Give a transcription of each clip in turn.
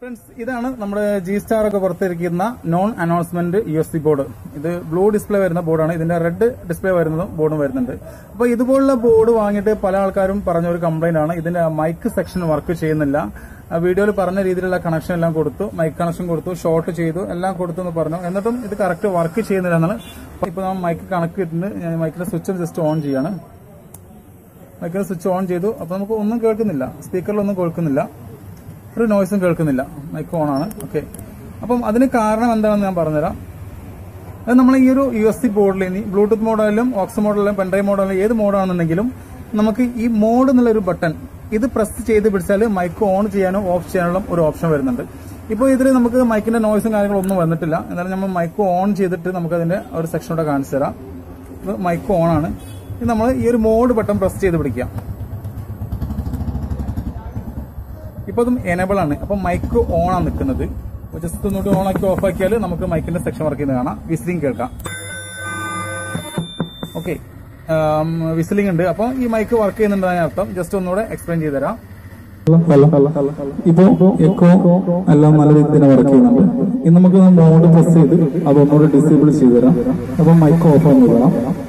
friends ഇതാണ് നമ്മുടെ G star ഒക്കെ പുറത്തിരിക്കുന്ന non announcement U S B board ഇത് ബ്ലൂ ഡിസ്പ്ലേ വരുന്ന ബോർഡാണ് ഇതിന്റെ റെഡ് ഡിസ്പ്ലേ വരുന്നതും ബോർഡും വരുന്നുണ്ട് അപ്പോൾ ഇതുപോലുള്ള ബോർഡ് വാങ്ങിയിട്ട് പല ആൾക്കാരും പറഞ്ഞ ഒരു കംപ്ലൈന്റ് ആണ് ഇതിന്റെ മൈക്ക് സെക്ഷൻ വർക്ക് ചെയ്യുന്നില്ല ആ വീഡിയോയിൽ പറഞ്ഞ രീതിയിലുള്ള കണക്ഷൻ എല്ലാം കൊടുത്തു മൈക്ക് കണക്ഷൻ കൊടുത്തു ഷോർട്ട് ചെയ്തു എല്ലാം കൊടുത്തു എന്ന് പറഞ്ഞു എന്നിട്ടും ഇത് കറക്റ്റ് വർക്ക് ചെയ്യുന്നില്ല എന്നാണ് ഇപ്പോൾ നമ്മൾ മൈക്ക് കണക്ക് ഇട്ടിട്ട് ഞാൻ മൈക്കിന്റെ സ്വിച്ച് ജസ്റ്റ് ഓൺ ചെയ്യാണ് മൈക്കിന്റെ സ്വിച്ച് ഓൺ ചെയ്തു അപ്പോൾ നമുക്ക് ഒന്നും കേൾക്കുന്നില്ല സ്പീക്കറിലൊന്നും കേൾക്കുന്നില്ല ഒരു നോയ്സും കേൾക്കുന്നില്ല മൈക്ക് ഓൺ ആണ് ഓക്കെ അപ്പം അതിന് കാരണം എന്താണെന്ന് ഞാൻ പറഞ്ഞുതരാം അത് നമ്മൾ ഈ ഒരു യു എസ് സി ബോർഡിൽ ഇനി ബ്ലൂടൂത്ത് മോഡലിലും ഓക്സ് മോഡലിലും പെൻഡ്രൈവ് മോഡലിലും ഏത് മോഡാണെന്നുണ്ടെങ്കിലും നമുക്ക് ഈ മോഡ് എന്നുള്ള ഒരു ബട്ടൺ ഇത് പ്രസ് ചെയ്ത് പിടിച്ചാൽ മൈക്ക് ഓൺ ചെയ്യാനോ ഓഫ് ചെയ്യാനുള്ള ഒരു ഓപ്ഷൻ വരുന്നുണ്ട് ഇപ്പോൾ ഇതിൽ നമുക്ക് മൈക്കിന്റെ നോയ്സും കാര്യങ്ങളും ഒന്നും വന്നിട്ടില്ല എന്നാലും നമ്മൾ മൈക്ക് ഓൺ ചെയ്തിട്ട് നമുക്ക് അതിന്റെ ഒരു സെക്ഷനോടെ കാണിച്ചു തരാം ഇത് മൈക്ക് ഓൺ ആണ് ഇത് നമ്മൾ ഈ ഒരു മോഡ് ബട്ടൺ പ്രസ് ചെയ്ത് പിടിക്കുക ഇപ്പൊ അതും എനബിൾ ആണ് അപ്പൊ മൈക്ക് ഓൺ ആണ് നിൽക്കുന്നത് ജസ്റ്റ് ഒന്നുകൂടി ഓൺ ആക്കി ഓഫ് ആക്കിയാൽ നമുക്ക് മൈക്കിന്റെ സെക്ഷൻ വർക്ക് ചെയ്യുന്നത് കാണാം വിസിലിംഗ് കേൾക്കാം ഓക്കെ വിസിലിംഗ് ഉണ്ട് അപ്പൊ ഈ മൈക്ക് വർക്ക് ചെയ്യുന്നുണ്ടെന്ന് അർത്ഥം ജസ്റ്റ് ഒന്നുകൂടെ എക്സ്പ്ലെയിൻ ചെയ്ത് തരാം ഇപ്പോ എക്കോ എല്ലാം നല്ല രീതിയിൽ തന്നെ വർക്ക് ചെയ്യുന്നുണ്ട് ഇനി നമുക്ക് മോഡ് പ്രസ് ചെയ്ത് അതൊന്നുകൂടെ ഡിസേബിൾ ചെയ്ത് തരാം അപ്പൊ മൈക്ക് ഓഫ് ആണെന്ന് പറയാം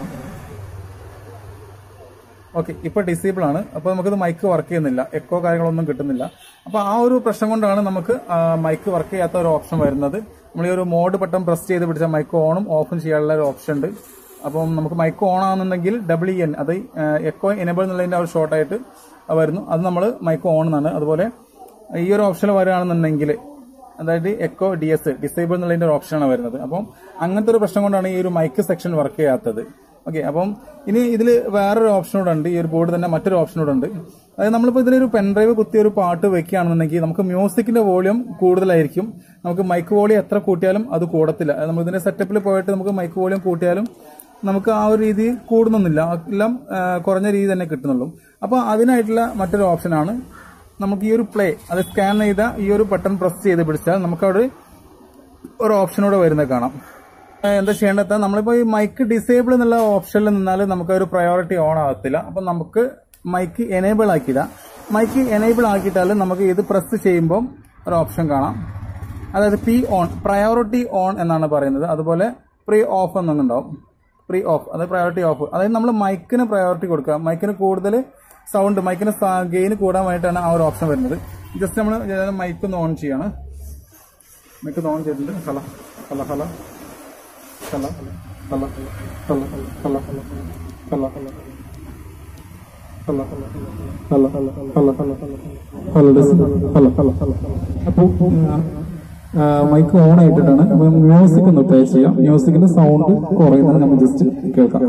ഓക്കെ ഇപ്പൊ ഡിസേബിൾ ആണ് അപ്പൊ നമുക്കിത് മൈക്ക് വർക്ക് ചെയ്യുന്നില്ല എക്കോ കാര്യങ്ങളൊന്നും കിട്ടുന്നില്ല അപ്പൊ ആ ഒരു പ്രശ്നം കൊണ്ടാണ് നമുക്ക് മൈക്ക് വർക്ക് ചെയ്യാത്ത ഒരു ഓപ്ഷൻ വരുന്നത് നമ്മൾ ഈ ഒരു മോഡ് ബട്ടൺ പ്രസ് ചെയ്ത് പിടിച്ചാൽ മൈക്ക് ഓണും ഓഫും ചെയ്യാനുള്ള ഒരു ഓപ്ഷൻ ഉണ്ട് അപ്പം നമുക്ക് മൈക്ക് ഓൺ ആണെന്നുണ്ടെങ്കിൽ ഡബിൾ എൻ അത് എക്കോ എനബിൾ എന്നുള്ളതിന്റെ ആ ഒരു ഷോർട്ടായിട്ട് വരുന്നു അത് നമ്മൾ മൈക്ക് ഓൺ എന്നാണ് അതുപോലെ ഈ ഒരു ഓപ്ഷൻ വരികയാണെന്നുണ്ടെങ്കിൽ അതായത് എക്കോ ഡി എസ് ഡിസേബിൾ എന്നുള്ളതിന്റെ ഒരു ഓപ്ഷനാണ് വരുന്നത് അപ്പം അങ്ങനത്തെ ഒരു പ്രശ്നം കൊണ്ടാണ് ഈ ഒരു മൈക്ക് സെക്ഷൻ വർക്ക് ചെയ്യാത്തത് ഓക്കെ അപ്പം ഇനി ഇതിൽ വേറൊരു ഓപ്ഷൻ കൂടെ ഉണ്ട് ഈ ഒരു ബോർഡ് തന്നെ മറ്റൊരു ഓപ്ഷൻ കൂടെ ഉണ്ട് അതായത് നമ്മളിപ്പോൾ ഇതിലൊരു പെൻഡ്രൈവ് കുത്തിയ ഒരു പാട്ട് വെക്കുകയാണെന്നുണ്ടെങ്കിൽ നമുക്ക് മ്യൂസിക്കിന്റെ വോളിയം കൂടുതലായിരിക്കും നമുക്ക് മൈക്ക് വോളിയം എത്ര കൂട്ടിയാലും അത് കൂടത്തില്ല അത് നമ്മൾ ഇതിന്റെ സെറ്റപ്പിൽ പോയിട്ട് നമുക്ക് മൈക്ക് വോളിയം കൂട്ടിയാലും നമുക്ക് ആ ഒരു രീതി കൂടുന്നൊന്നുമില്ല എല്ലാം ആ, കുറഞ്ഞ രീതി തന്നെ കിട്ടുന്നുള്ളൂ അപ്പോൾ അതിനായിട്ടുള്ള മറ്റൊരു ഓപ്ഷനാണ് നമുക്ക് ഈ ഒരു പ്ലേ അത് സ്കാൻ ചെയ്ത ഈ ഒരു ബട്ടൺ പ്രസ് ചെയ്ത് പിടിച്ചാൽ നമുക്ക് അവിടെ ഒരു ഓപ്ഷനോടെ വരുന്നത് കാണാം ഏ, എന്താ ചെയ്യേണ്ടത് നമ്മളിപ്പോ ഈ മൈക്ക് ഡിസേബിൾ എന്നുള്ള ഓപ്ഷനിൽ നിന്നാൽ നമുക്ക് ഒരു പ്രയോറിറ്റി ഓൺ ആകത്തില്ല അപ്പൊ നമുക്ക് മൈക്ക് എനേബിൾ ആക്കിയില്ല മൈക്ക് എനേബിൾ ആക്കിയിട്ടാൽ നമുക്ക് ഇത് പ്രസ് ചെയ്യുമ്പോൾ ഒരു ഓപ്ഷൻ കാണാം അതായത് പി ഓൺ പ്രയോറിറ്റി ഓൺ എന്നാണ് പറയുന്നത് അതുപോലെ പ്രീ ഓഫ് എന്നുണ്ടാവും പ്രീ ഓഫ് അതായത് പ്രയോറിറ്റി ഓഫ് അതായത് നമ്മൾ മൈക്കിന് പ്രയോറിറ്റി കൊടുക്കുക മൈക്കിന് കൂടുതൽ സൗണ്ട് മൈക്കിന് ഗെയിൻ കൂടാൻ വേണ്ടിയിട്ടാണ് ആ ഒരു ഓപ്ഷൻ വരുന്നത് ജസ്റ്റ് നമ്മൾ മൈക്ക് ഒന്ന് ഓൺ ചെയ്യാണ് മൈക്ക് ഒന്ന് ഓൺ ചെയ്തിട്ടുണ്ട് ഹല ഹല ഹല ഹല ഹല ഹല ഹല ഹല ഹല hello hello hello hello hello hello hello hello hello അപ്പൊ മൈക്ക് ഓൺ ആയിട്ടിട്ടാണ് അപ്പൊ മ്യൂസിക് ഒന്ന് പ്ലേ ചെയ്യാം മ്യൂസിക്കിന്റെ സൗണ്ട് കുറയുന്നത് നമ്മൾ ജസ്റ്റ് കേൾക്കാം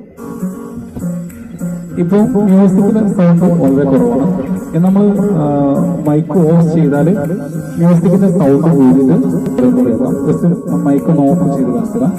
ഇപ്പൊ മ്യൂസിക്കിന്റെ സൗണ്ട് വളരെ കുറവാണ് ഇനി നമ്മൾ മൈക്ക് ഓഫ് ചെയ്താൽ മ്യൂസിക്കിന്റെ സൗണ്ട് കൂടിയിട്ട് കേൾക്കാം ജസ്റ്റ് മൈക്ക് ഒന്ന് ഓഫ് ചെയ്ത് കാണിച്ചതാ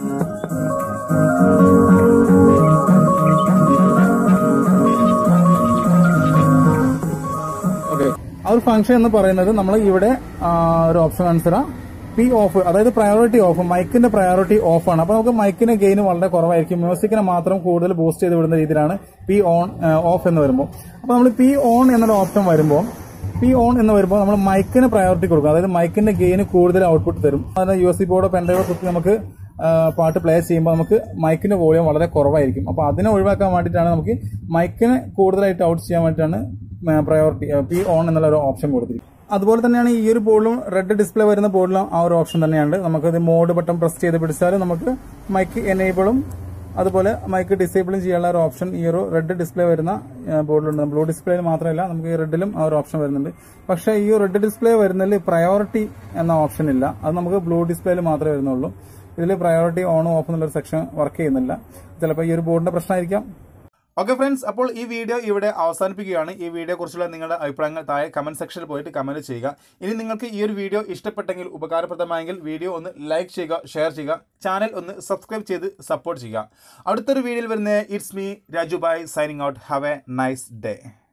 ഓക്കെ ആ ഒരു ഫംഗ്ഷൻ എന്ന് പറയുന്നത് നമ്മൾ ഇവിടെ ആ, ഒരു ഓപ്ഷൻ കാണിച്ചാൽ പി ഓഫ് അതായത് പ്രയോറിറ്റി ഓഫ് മൈക്കിന്റെ പ്രയോറിറ്റി ഓഫ് ആണ് അപ്പൊ നമുക്ക് മൈക്കിന്റെ ഗെയിൻ വളരെ കുറവായിരിക്കും മ്യൂസിക്കിനെ മാത്രം കൂടുതൽ ബൂസ്റ്റ് ചെയ്ത് വിടുന്ന രീതിയിലാണ് പി ഓൺ ഓഫ് എന്ന് വരുമ്പോൾ അപ്പൊ നമ്മൾ പി ഓൺ എന്നൊരു ഓപ്ഷൻ വരുമ്പോൾ പി ഓൺ എന്ന് വരുമ്പോൾ നമ്മൾ മൈക്കിന് പ്രയോറിറ്റി കൊടുക്കും അതായത് മൈക്കിന്റെ ഗെയിൻ കൂടുതൽ ഔട്ട്പുട്ട് തരും അതായത് യു എസ് സി ബോർഡോ പെൻഡ്രൈവോ കുത്തി നമുക്ക് ആ, പാട്ട് പ്ലേ ചെയ്യുമ്പോൾ നമുക്ക് മൈക്കിന്റെ വോളിയം വളരെ കുറവായിരിക്കും അപ്പൊ അതിനെ ഒഴിവാക്കാൻ വേണ്ടിയിട്ടാണ് നമുക്ക് മൈക്കിനെ കൂടുതലായിട്ട് ഔട്ട് ചെയ്യാൻ വേണ്ടിയിട്ടാണ് പ്രയോറിറ്റി പി ഓൺ എന്നുള്ള ഒരു ഓപ്ഷൻ കൊടുത്തിരിക്കും അതുപോലെ തന്നെയാണ് ഈ ഒരു ബോർഡിലും റെഡ് ഡിസ്പ്ലേ വരുന്ന ബോർഡിലും ആ ഒരു ഓപ്ഷൻ തന്നെയാണ് നമുക്കത് മോഡ് ബട്ടൺ പ്രസ് ചെയ്ത് പിടിച്ചാൽ നമുക്ക് മൈക്ക് എനേബിളും അതുപോലെ മൈക്ക് ഡിസേബിളും ചെയ്യാനുള്ള ഒരു ഓപ്ഷൻ ഈ ഒരു റെഡ് ഡിസ്പ്ലേ വരുന്ന ബോർഡിലുണ്ട് ബ്ലൂ ഡിസ്പ്ലേയിൽ മാത്രമല്ല നമുക്ക് ഈ റെഡിലും ആ ഒരു ഓപ്ഷൻ വരുന്നുണ്ട് പക്ഷേ ഈ റെഡ് ഡിസ്പ്ലേ വരുന്നതിൽ പ്രയോറിറ്റി എന്ന ഓപ്ഷൻ ഇല്ല അത് നമുക്ക് ബ്ലൂ ഡിസ്പ്ലേയിൽ മാത്രമേ വരുന്നുള്ളൂ ഇതിൽ പ്രയോറിറ്റി ഓണും ഓഫ് എന്നുള്ള സെക്ഷൻ വർക്ക് ചെയ്യുന്നില്ല ചിലപ്പോൾ ഈ ഒരു ബോർഡിന്റെ പ്രശ്നമായിരിക്കാം ഓക്കെ ഫ്രണ്ട്സ് അപ്പോൾ ഈ വീഡിയോ ഇവിടെ അവസാനിപ്പിക്കുകയാണ് ഈ വീഡിയോ കുറിച്ചുള്ള നിങ്ങളുടെ അഭിപ്രായങ്ങൾ താഴെ കമന്റ് സെക്ഷനിൽ പോയിട്ട് കമന്റ് ചെയ്യുക ഇനി നിങ്ങൾക്ക് ഈ ഒരു വീഡിയോ ഇഷ്ടപ്പെട്ടെങ്കിൽ ഉപകാരപ്രദമായെങ്കിൽ വീഡിയോ ഒന്ന് ലൈക്ക് ചെയ്യുക ഷെയർ ചെയ്യുക ചാനൽ ഒന്ന് സബ്സ്ക്രൈബ് ചെയ്ത് സപ്പോർട്ട് ചെയ്യുക അടുത്തൊരു വീഡിയോയിൽ വരുന്ന it's me Raju bye signing out have a nice day